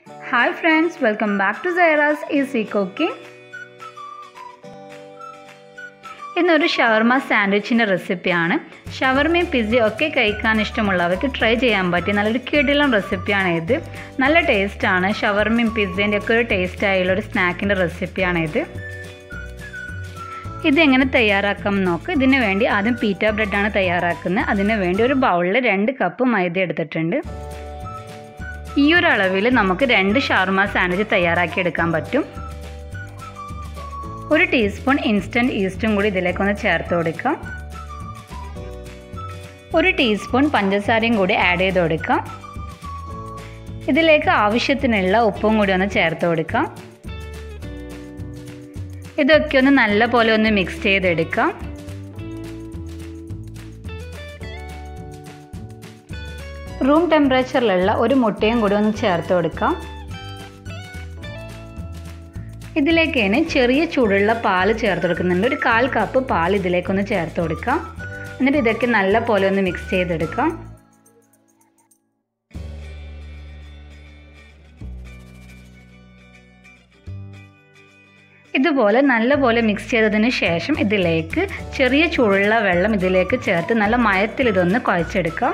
hi friends welcome back to Saira's easy cooking ഇന്നൊരു ഷവർമ സാൻഡ്വിച്ചിൻ്റെ റെസിപ്പിയാണ് ഷവർമയും പിസയും ഒക്കെ കഴിക്കാൻ ഇഷ്ടമുള്ളവർക്ക് ട്രൈ ചെയ്യാൻ പറ്റിയ നല്ലൊരു കിടിലം റെസിപ്പിയാണ് ഇത് നല്ല ടേസ്റ്റാണ് ഷവർമയും പിസേൻ്റെ ഒക്കെ ഒരു ടേസ്റ്റ് ആയുള്ള ഒരു സ്നാക്കിൻ്റെ റെസിപ്പിയാണ് ഇത് ഇത് എങ്ങനെ തയ്യാറാക്കാം നോക്ക് ഇതിന് വേണ്ടി ആദ്യം പീറ്റ ബ്രെഡാണ് തയ്യാറാക്കുന്നത് അതിന് വേണ്ടി ഒരു ബൗളിൽ രണ്ട് കപ്പ് മൈദ എടുത്തിട്ടുണ്ട് ഈ ഒരു അളവിൽ നമുക്ക് രണ്ട് ഷവർമ സാൻഡ്വിച്ച് തയ്യാറാക്കി എടുക്കാൻ പറ്റും ഒരു ടീസ്പൂൺ ഇൻസ്റ്റൻറ്റ് ഈസ്റ്റും കൂടി ഇതിലേക്കൊന്ന് ചേർത്ത് കൊടുക്കാം ഒരു ടീസ്പൂൺ പഞ്ചസാരയും കൂടി ആഡ് ചെയ്ത് കൊടുക്കാം ഇതിലേക്ക് ആവശ്യത്തിനുള്ള ഉപ്പും കൂടി ഒന്ന് ചേർത്ത് കൊടുക്കാം ഇതൊക്കെ ഒന്ന് നല്ല പോലെ ഒന്ന് മിക്സ് ചെയ്തെടുക്കാം റൂം ടെമ്പറേച്ചറിലുള്ള ഒരു മുട്ടയും കൂടി ഒന്ന് ചേർത്ത് കൊടുക്കാം ഇതിലേക്ക് തന്നെ ചെറിയ ചൂടുള്ള പാൽ ചേർത്ത് കൊടുക്കുന്നുണ്ട് ഒരു കാൽ കപ്പ് പാൽ ഇതിലേക്കൊന്ന് ചേർത്ത് കൊടുക്കാം എന്നിട്ട് ഇതൊക്കെ നല്ല പോലെ ഒന്ന് മിക്സ് ചെയ്തെടുക്കാം ഇതുപോലെ നല്ലപോലെ മിക്സ് ചെയ്തതിന് ശേഷം ഇതിലേക്ക് ചെറിയ ചൂടുള്ള വെള്ളം ഇതിലേക്ക് ചേർത്ത് നല്ല മയത്തിൽ ഇതൊന്ന് കുഴച്ചെടുക്കാം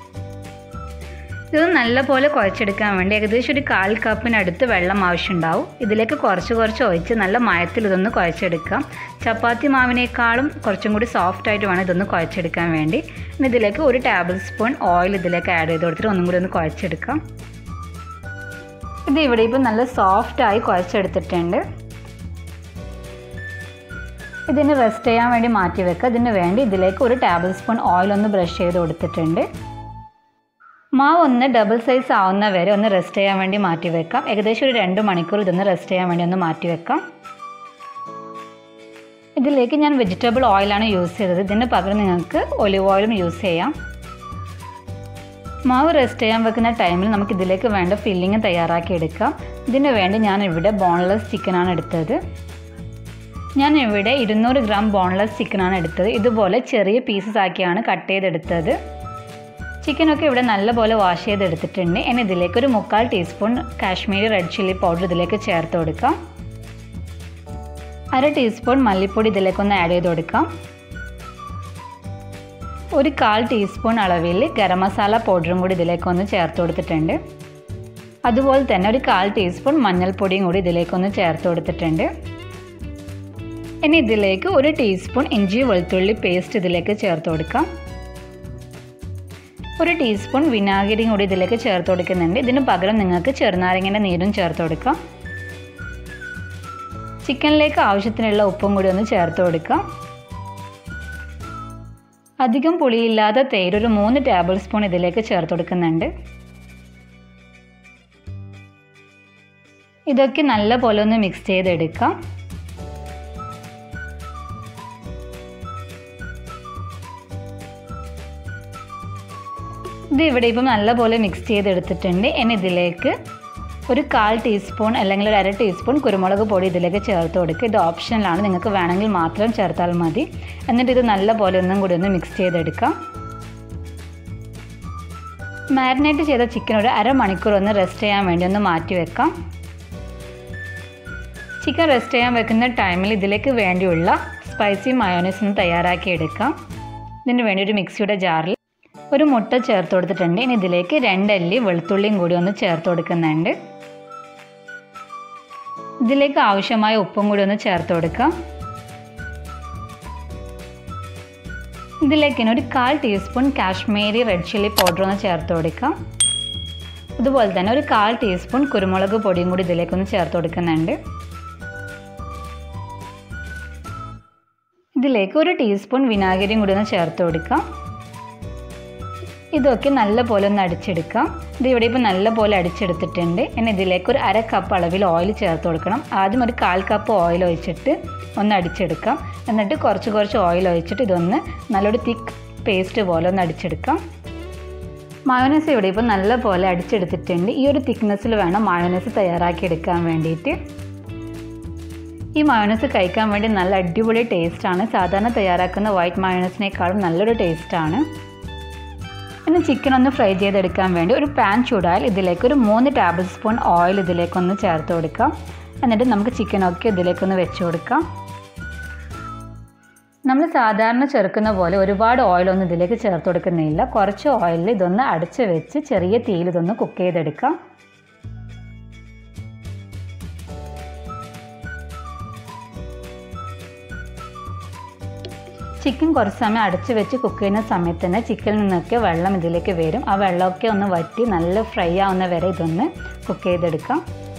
ഇത് നല്ലപോലെ കുഴച്ചെടുക്കാൻ വേണ്ടി ഏകദേശം ഒരു കാൽ കപ്പിനടുത്ത് വെള്ളം ആവശ്യമുണ്ടാവും ഇതിലേക്ക് കുറച്ച് കുറച്ച് ഒഴിച്ച് നല്ല മയത്തിൽ ഇതൊന്ന് കുഴച്ചെടുക്കാം ചപ്പാത്തി മാവിനേക്കാളും കുറച്ചും കൂടി സോഫ്റ്റ് ആയിട്ട് വേണം ഇതൊന്ന് കുഴച്ചെടുക്കാൻ വേണ്ടി ഇനി ഇതിലേക്ക് ഒരു ടേബിൾ സ്പൂൺ ഓയിൽ ഇതിലേക്ക് ആഡ് ചെയ്ത് കൊടുത്തിട്ട് ഒന്നും കൂടി ഒന്ന് കുഴച്ചെടുക്കാം ഇത് ഇവിടെ ഇപ്പോൾ നല്ല സോഫ്റ്റായി കുഴച്ചെടുത്തിട്ടുണ്ട് ഇതിന് റെസ്റ്റ് ചെയ്യാൻ വേണ്ടി മാറ്റി വെക്കുക ഇതിന് വേണ്ടി ഇതിലേക്ക് ഒരു ടേബിൾ സ്പൂൺ ഓയിൽ ഒന്ന് ബ്രഷ് ചെയ്ത് കൊടുത്തിട്ടുണ്ട് മാവ് ഒന്ന് ഡബിൾ സൈസ് ആവുന്ന വരെ ഒന്ന് റെസ്റ്റ് ചെയ്യാൻ വേണ്ടി മാറ്റി വെക്കാം ഏകദേശം ഒരു രണ്ട് മണിക്കൂർ ഇതൊന്ന് റെസ്റ്റ് ചെയ്യാൻ വേണ്ടി ഒന്ന് മാറ്റി വെക്കാം ഇതിലേക്ക് ഞാൻ വെജിറ്റബിൾ ഓയിലാണ് യൂസ് ചെയ്തത് ഇതിന് പകരം നിങ്ങൾക്ക് ഒലിവ് ഓയിലും യൂസ് ചെയ്യാം മാവ് റെസ്റ്റ് ചെയ്യാൻ വെക്കുന്ന ടൈമിൽ നമുക്ക് ഇതിലേക്ക് വേണ്ട ഫില്ലിങ് തയ്യാറാക്കി എടുക്കാം ഇതിന് വേണ്ടി ഞാൻ ഇവിടെ ബോൺലെസ് ചിക്കനാണ് എടുത്തത് ഞാൻ ഇവിടെ ഇരുന്നൂറ് ഗ്രാം ബോൺലെസ് ചിക്കനാണ് എടുത്തത് ഇതുപോലെ ചെറിയ പീസസ് ആക്കിയാണ് കട്ട് ചെയ്തെടുത്തത് ചിക്കനൊക്കെ ഇവിടെ നല്ലപോലെ വാഷ് ചെയ്തെടുത്തിട്ടുണ്ട് ഇനി ഇതിലേക്ക് ഒരു മുക്കാൽ teaspoon Kashmiri red chilli powder ഇതിലേക്ക് ചേർത്ത് കൊടുക്കാം അര ടീസ്പൂൺ മല്ലിപ്പൊടി ഇതിലേക്കൊന്ന് ആഡ് ചെയ്ത് കൊടുക്കാം ഒരു കാൽ ടീസ്പൂൺ അളവിൽ ഗരം മസാല പൗഡറും കൂടി ഇതിലേക്കൊന്ന് ചേർത്ത് കൊടുത്തിട്ടുണ്ട് അതുപോലെ തന്നെ ഒരു കാൽ ടീസ്പൂൺ മഞ്ഞൾപ്പൊടിയും കൂടി ഇതിലേക്കൊന്ന് ചേർത്ത് കൊടുത്തിട്ടുണ്ട് ഇനി ഇതിലേക്ക് ഒരു ടീസ്പൂൺ ഇഞ്ചി വെളുത്തുള്ളി പേസ്റ്റ് ഇതിലേക്ക് ചേർത്ത് കൊടുക്കാം ഒരു ടീസ്പൂൺ വിനാഗിരിയും കൂടി ഇതിലേക്ക് ചേർത്ത് കൊടുക്കുന്നുണ്ട് ഇതിന് പകരം നിങ്ങൾക്ക് ചെറുനാരങ്ങൻ്റെ നീരും ചേർത്ത് കൊടുക്കാം ചിക്കനിലേക്ക് ആവശ്യത്തിനുള്ള ഉപ്പും കൂടി ഒന്ന് ചേർത്ത് കൊടുക്കാം അധികം പുളിയില്ലാതെ തേര് ഒരു മൂന്ന് ടേബിൾ സ്പൂൺ ഇതിലേക്ക് ചേർത്ത് കൊടുക്കുന്നുണ്ട് ഇതൊക്കെ നല്ല പോലെ ഒന്ന് മിക്സ് ചെയ്തെടുക്കാം ഇത് ഇവിടെ ഇപ്പം നല്ലപോലെ മിക്സ് ചെയ്തെടുത്തിട്ടുണ്ട് ഇനി ഇതിലേക്ക് ഒരു കാൽ ടീസ്പൂൺ അല്ലെങ്കിൽ ഒരു അര ടീസ്പൂൺ കുരുമുളക് പൊടി ഇതിലേക്ക് ചേർത്ത് കൊടുക്കുക ഇത് ഓപ്ഷനിലാണ് നിങ്ങൾക്ക് വേണമെങ്കിൽ മാത്രം ചേർത്താൽ മതി എന്നിട്ട് ഇത് നല്ലപോലെ ഒന്നും കൂടി ഒന്ന് മിക്സ് ചെയ്തെടുക്കാം മാരിനേറ്റ് ചെയ്ത ചിക്കൻ ഒരു അരമണിക്കൂർ ഒന്ന് റെസ്റ്റ് ചെയ്യാൻ വേണ്ടി ഒന്ന് മാറ്റി വെക്കാം ചിക്കൻ റെസ്റ്റ് ചെയ്യാൻ വെക്കുന്ന ടൈമിൽ ഇതിലേക്ക് വേണ്ടിയുള്ള സ്പൈസി മയോനൈസ് ഒന്ന് തയ്യാറാക്കി എടുക്കാം ഇതിന് വേണ്ടി ഒരു മിക്സിയുടെ ജാറിൽ ഒരു മുട്ട ചേർത്ത് കൊടുത്തിട്ടുണ്ട് ഇനി ഇതിലേക്ക് രണ്ടല്ലി വെളുത്തുള്ളിയും കൂടി ഒന്ന് ചേർത്ത് കൊടുക്കുന്നുണ്ട് ഇതിലേക്ക് ആവശ്യമായ ഉപ്പും കൂടി ഒന്ന് ചേർത്ത് കൊടുക്കാം ഇതിലേക്ക് ഒരു കാൽ teaspoon Kashmiri red chilli powder ഒന്ന് ചേർത്ത് കൊടുക്കാം അതുപോലെ തന്നെ ഒരു കാൽ ടീസ്പൂൺ കുരുമുളക് പൊടിയും കൂടി ഇതിലേക്കൊന്ന് ചേർത്ത് കൊടുക്കുന്നുണ്ട് ഇതിലേക്ക് ഒരു ടീസ്പൂൺ വിനാഗിരിയും കൂടി ഒന്ന് ചേർത്ത് കൊടുക്കാം ഇതൊക്കെ നല്ല പോലെ ഒന്ന് അടിച്ചെടുക്കാം ഇത് ഇവിടെ ഇപ്പോൾ നല്ല പോലെ അടിച്ചെടുത്തിട്ടുണ്ട് ഇനി ഇതിലേക്ക് ഒരു അര കപ്പ് അളവിൽ ഓയിൽ ചേർത്ത് കൊടുക്കണം ആദ്യം ഒരു കാൽ കപ്പ് ഓയിൽ ഒഴിച്ചിട്ട് ഒന്ന് അടിച്ചെടുക്കാം എന്നിട്ട് കുറച്ച് കുറച്ച് ഓയിൽ ഒഴിച്ചിട്ട് ഇതൊന്ന് നല്ലൊരു തിക്ക് പേസ്റ്റ് പോലെ ഒന്ന് അടിച്ചെടുക്കാം മയോനൈസ് ഇവിടെ ഇപ്പോൾ നല്ല പോലെ അടിച്ചെടുത്തിട്ടുണ്ട് ഈ ഒരു തിക്നെസ്സിൽ വേണം മയോനൈസ് തയ്യാറാക്കി എടുക്കാൻ വേണ്ടിയിട്ട് ഈ മയോണൈസ് കഴിക്കാൻ വേണ്ടി നല്ല അടിപൊളി ടേസ്റ്റാണ് സാധാരണ തയ്യാറാക്കുന്ന വൈറ്റ് മയോണൈസിനേക്കാളും നല്ലൊരു ടേസ്റ്റാണ് ഇനി ചിക്കൻ ഒന്ന് ഫ്രൈ ചെയ്തെടുക്കാൻ വേണ്ടി ഒരു പാൻ ചൂടായാൽ ഇതിലേക്ക് ഒരു മൂന്ന് ടേബിൾ സ്പൂൺ ഓയിൽ ഇതിലേക്കൊന്ന് ചേർത്ത് കൊടുക്കാം എന്നിട്ട് നമുക്ക് ചിക്കനൊക്കെ ഇതിലേക്കൊന്ന് വെച്ച് കൊടുക്കാം നമ്മൾ സാധാരണ ചേർക്കുന്ന പോലെ ഒരുപാട് ഓയിലൊന്നും ഇതിലേക്ക് ചേർത്ത് കൊടുക്കുന്നില്ല കുറച്ച് ഓയിലിൽ ഇതൊന്ന് അടച്ച് വെച്ച് ചെറിയ തീയിൽ ഇതൊന്ന് കുക്ക് ചെയ്തെടുക്കാം ചിക്കൻ കുറച്ച് സമയം അടച്ച് വെച്ച് കുക്ക് ചെയ്യുന്ന സമയത്ത് തന്നെ ചിക്കനിൽ നിന്നൊക്കെ വെള്ളം ഇതിലേക്ക് വരും ആ വെള്ളമൊക്കെ ഒന്ന് വറ്റി നല്ല ഫ്രൈ ആവുന്ന വരെ ഇതൊന്ന് കുക്ക് ചെയ്തെടുക്കാം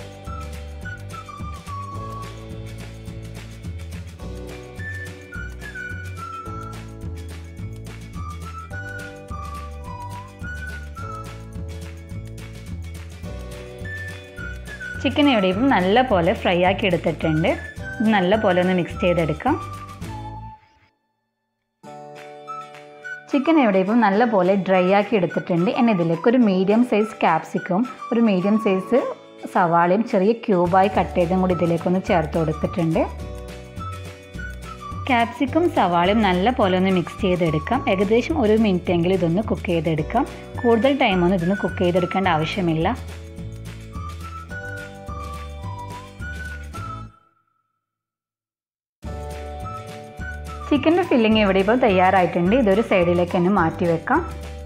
ചിക്കൻ ഇവിടെ ഇപ്പം നല്ല പോലെ ഫ്രൈ ആക്കി എടുത്തിട്ടുണ്ട് ഇത് നല്ല പോലെ ഒന്ന് മിക്സ് ചെയ്തെടുക്കാം ചിക്കൻ ഇവിടെ ഇപ്പം നല്ല പോലെ ഡ്രൈ ആക്കി എടുത്തിട്ടുണ്ട് ഇനി ഇതിലേക്ക് ഒരു മീഡിയം സൈസ് ക്യാപ്സിക്കും ഒരു മീഡിയം സൈസ് സവാളയും ചെറിയ ക്യൂബായി കട്ട് ചെയ്തും കൂടി ഇതിലേക്കൊന്ന് ചേർത്ത് കൊടുത്തിട്ടുണ്ട് ക്യാപ്സിക്കും സവാളയും നല്ല പോലെ ഒന്ന് മിക്സ് ചെയ്തെടുക്കാം ഏകദേശം ഒരു മിനിറ്റ് എങ്കിലും ഇതൊന്ന് കുക്ക് ചെയ്തെടുക്കാം കൂടുതൽ ടൈമൊന്നും ഇതൊന്ന് കുക്ക് ചെയ്തെടുക്കേണ്ട ആവശ്യമില്ല ചിക്കൻ്റെ ഫില്ലിങ് ഇവിടെ ഇപ്പോൾ തയ്യാറായിട്ടുണ്ട് ഇതൊരു സൈഡിലേക്ക് തന്നെ മാറ്റി വെക്കാം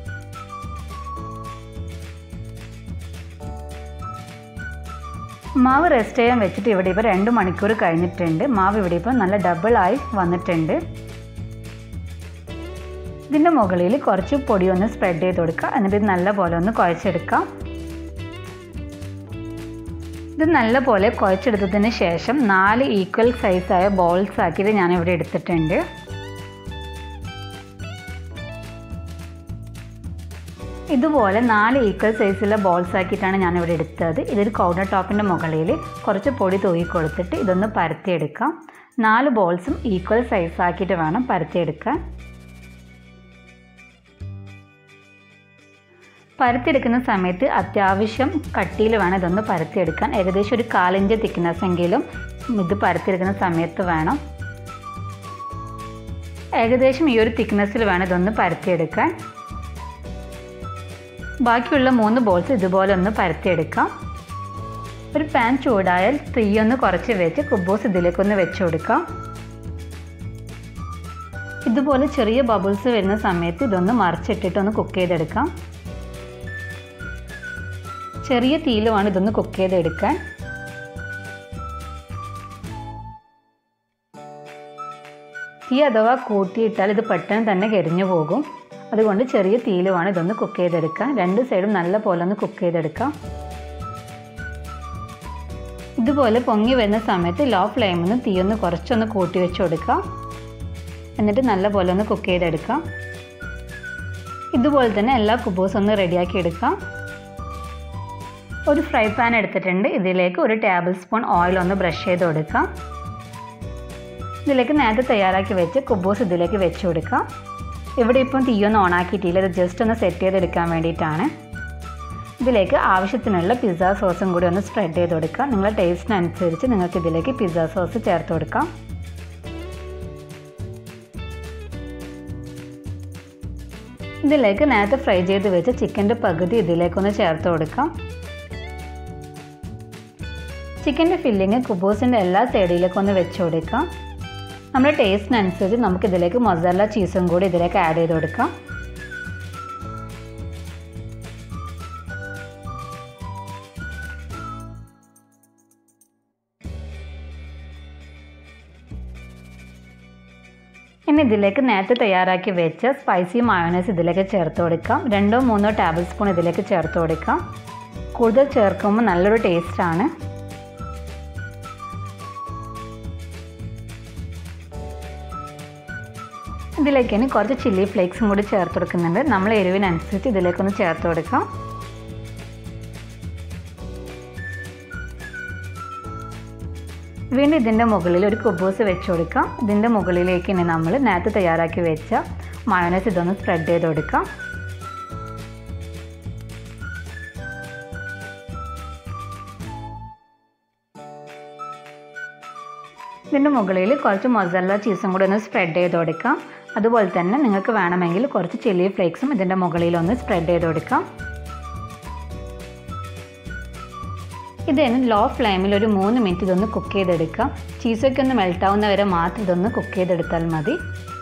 മാവ് റെസ്റ്റ് ചെയ്യാൻ വെച്ചിട്ട് ഇവിടെ ഇപ്പോൾ രണ്ട് മണിക്കൂർ കഴിഞ്ഞിട്ടുണ്ട് മാവ് ഇവിടെ ഇപ്പോൾ നല്ല ഡബിളായി വന്നിട്ടുണ്ട് ഇതിൻ്റെ മുകളിൽ കുറച്ച് പൊടി ഒന്ന് സ്പ്രെഡ് ചെയ്ത് കൊടുക്കുക എന്നിട്ട് ഇത് നല്ല പോലെ ഒന്ന് കുഴച്ചെടുക്കാം ഇത് നല്ല പോലെ കുഴച്ചെടുത്തതിന് ശേഷം നാല് ഈക്വൽ സൈസായ ബോൾസ് ആക്കിയിട്ട് ഞാനിവിടെ എടുത്തിട്ടുണ്ട് ഇതുപോലെ നാല് ഈക്വൽ സൈസുള്ള ബോൾസ് ആക്കിയിട്ടാണ് ഞാനിവിടെ എടുത്തത് ഇതൊരു കൗണ്ടർ ടോപ്പിൻ്റെ മുകളിൽ കുറച്ച് പൊടി തൂക്കി കൊടുത്തിട്ട് ഇതൊന്ന് പരത്തിയെടുക്കാം നാല് ബോൾസും ഈക്വൽ സൈസ് ആക്കിയിട്ട് വേണം പരത്തിയെടുക്കാൻ പരത്തിയെടുക്കുന്ന സമയത്ത് അത്യാവശ്യം കട്ടിയിൽ വേണം ഇതൊന്ന് പരത്തിയെടുക്കാൻ ഏകദേശം ഒരു കാലിഞ്ച് തിക്നെസ് എങ്കിലും ഇത് പരത്തിയെടുക്കുന്ന സമയത്ത് വേണം ഏകദേശം ഈ ഒരു തിക്നെസ്സിൽ വേണം ഇതൊന്ന് പരത്തിയെടുക്കാൻ ബാക്കിയുള്ള മൂന്ന് ബോൾസ് ഇതുപോലെ ഒന്ന് പരത്തിയെടുക്കാം ഒരു പാൻ ചൂടായാൽ തീ ഒന്ന് കുറച്ച് വെച്ച് കുബൂസ് ഇതിലേക്കൊന്ന് വെച്ച് കൊടുക്കാം ഇതുപോലെ ചെറിയ ബബിൾസ് വരുന്ന സമയത്ത് ഇതൊന്ന് മറിച്ചിട്ടിട്ട് ഒന്ന് കുക്ക് ചെയ്തെടുക്കാം ചെറിയ തീയിലുമാണ് ഇതൊന്ന് കുക്ക് ചെയ്തെടുക്കാൻ തീ അഥവാ കൂട്ടിയിട്ടാൽ ഇത് പെട്ടെന്ന് തന്നെ കരിഞ്ഞു പോകും അതുകൊണ്ട് ചെറിയ തീയിലുമാണ് ഇതൊന്ന് കുക്ക് ചെയ്തെടുക്കാൻ രണ്ട് സൈഡും നല്ല പോലെ ഒന്ന് കുക്ക് ചെയ്തെടുക്കാം ഇതുപോലെ പൊങ്ങി വരുന്ന സമയത്ത് ലോ ഫ്ലെയിമിൽ നിന്ന് തീ ഒന്ന് കുറച്ചൊന്ന് കൂട്ടി വെച്ച് കൊടുക്കാം എന്നിട്ട് നല്ല പോലെ ഒന്ന് കുക്ക് ചെയ്തെടുക്കാം ഇതുപോലെ തന്നെ എല്ലാ കുബൂസും ഒന്ന് റെഡിയാക്കി എടുക്കാം ഒരു ഫ്രൈ പാൻ എടുത്തിട്ടുണ്ട് ഇതിലേക്ക് ഒരു ടേബിൾ സ്പൂൺ ഓയിൽ ഒന്ന് ബ്രഷ് ചെയ്ത് കൊടുക്കാം ഇതിലേക്ക് നേരത്തെ തയ്യാറാക്കി വെച്ച് കുബൂസ് ഇതിലേക്ക് വെച്ച് കൊടുക്കാം ഇവിടെ ഇപ്പം തീയൊന്നും ഓണാക്കിയിട്ടില്ല ഇത് ജസ്റ്റ് ഒന്ന് സെറ്റ് ചെയ്തെടുക്കാൻ വേണ്ടിയിട്ടാണ് ഇതിലേക്ക് ആവശ്യത്തിനുള്ള പിസ്സ സോസും കൂടി ഒന്ന് സ്പ്രെഡ് ചെയ്ത് കൊടുക്കാം നിങ്ങളുടെ ടേസ്റ്റിനനുസരിച്ച് നിങ്ങൾക്ക് ഇതിലേക്ക് പിസ്സ സോസ് ചേർത്ത് കൊടുക്കാം ഇതിലേക്ക് നേരത്തെ ഫ്രൈ ചെയ്ത് വെച്ച് ചിക്കൻ്റെ പകുതി ഇതിലേക്കൊന്ന് ചേർത്ത് കൊടുക്കാം ചിക്കൻ്റെ ഫില്ലിങ് കുബൂസിൻ്റെ എല്ലാ സൈഡിലേക്കും ഒന്ന് വെച്ച് കൊടുക്കാം നമ്മുടെ ടേസ്റ്റിനനുസരിച്ച് നമുക്ക് ഇതിലേക്ക് മൊസല്ല ചീസും കൂടി ഇതിലേക്ക് ആഡ് ചെയ്ത് കൊടുക്കാം ഇനി ഇതിലേക്ക് നേരത്തെ തയ്യാറാക്കി വെച്ച സ്പൈസി മയോണൈസ് ഇതിലേക്ക് ചേർത്ത് കൊടുക്കാം രണ്ടോ മൂന്നോ ടേബിൾ സ്പൂൺ ഇതിലേക്ക് ചേർത്ത് കൊടുക്കാം കൂടുതൽ ചേർക്കുമ്പോൾ നല്ലൊരു ടേസ്റ്റാണ് ഇതിലേക്ക് ഇനി കുറച്ച് ചില്ലി ഫ്ലേക്സും കൂടി ചേർത്ത് കൊടുക്കുന്നുണ്ട് നമ്മൾ എരിവിനനുസരിച്ച് ഇതിലേക്കൊന്ന് ചേർത്ത് കൊടുക്കാം വീണ്ടും ഇതിൻ്റെ മുകളിൽ ഒരു കുബൂസ് വെച്ച് കൊടുക്കാം ഇതിൻ്റെ മുകളിലേക്ക് ഇനി നമ്മൾ നേരത്തെ തയ്യാറാക്കി വെച്ച മയോണൈസ് ഇതൊന്ന് സ്പ്രെഡ് ചെയ്ത് കൊടുക്കാം ഇതിൻ്റെ മുകളിൽ കുറച്ച് മൊസല്ല ചീസും കൂടി ഒന്ന് സ്പ്രെഡ് ചെയ്ത് കൊടുക്കാം അതുപോലെ തന്നെ നിങ്ങൾക്ക് വേണമെങ്കിൽ കുറച്ച് ചില്ലി ഫ്ലേക്സും ഇതിൻ്റെ മുകളിലൊന്ന് സ്പ്രെഡ് ചെയ്ത് കൊടുക്കാം ഇതിന് ലോ ഫ്ലെയിമിൽ ഒരു മൂന്ന് മിനിറ്റ് ഇതൊന്ന് കുക്ക് ചെയ്തെടുക്കാം ചീസൊക്കെ ഒന്ന് മെൽറ്റ് ആവുന്ന വരെ മാത്രം ഇതൊന്ന് കുക്ക് ചെയ്തെടുത്താൽ മതി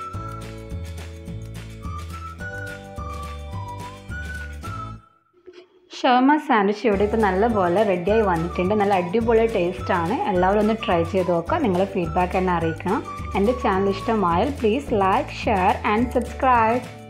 ഷവർമ സാൻഡ്വിച്ച് ഇവിടെ ഇപ്പോൾ നല്ലപോലെ റെഡിയായി വന്നിട്ടുണ്ട് നല്ല അടിപൊളി ടേസ്റ്റാണ് എല്ലാവരും ഒന്ന് ട്രൈ ചെയ്ത് നോക്കുക നിങ്ങളെ ഫീഡ്ബാക്ക് എന്നെ അറിയിക്കണം എൻ്റെ ചാനൽ ഇഷ്ടമായാൽ please like share and subscribe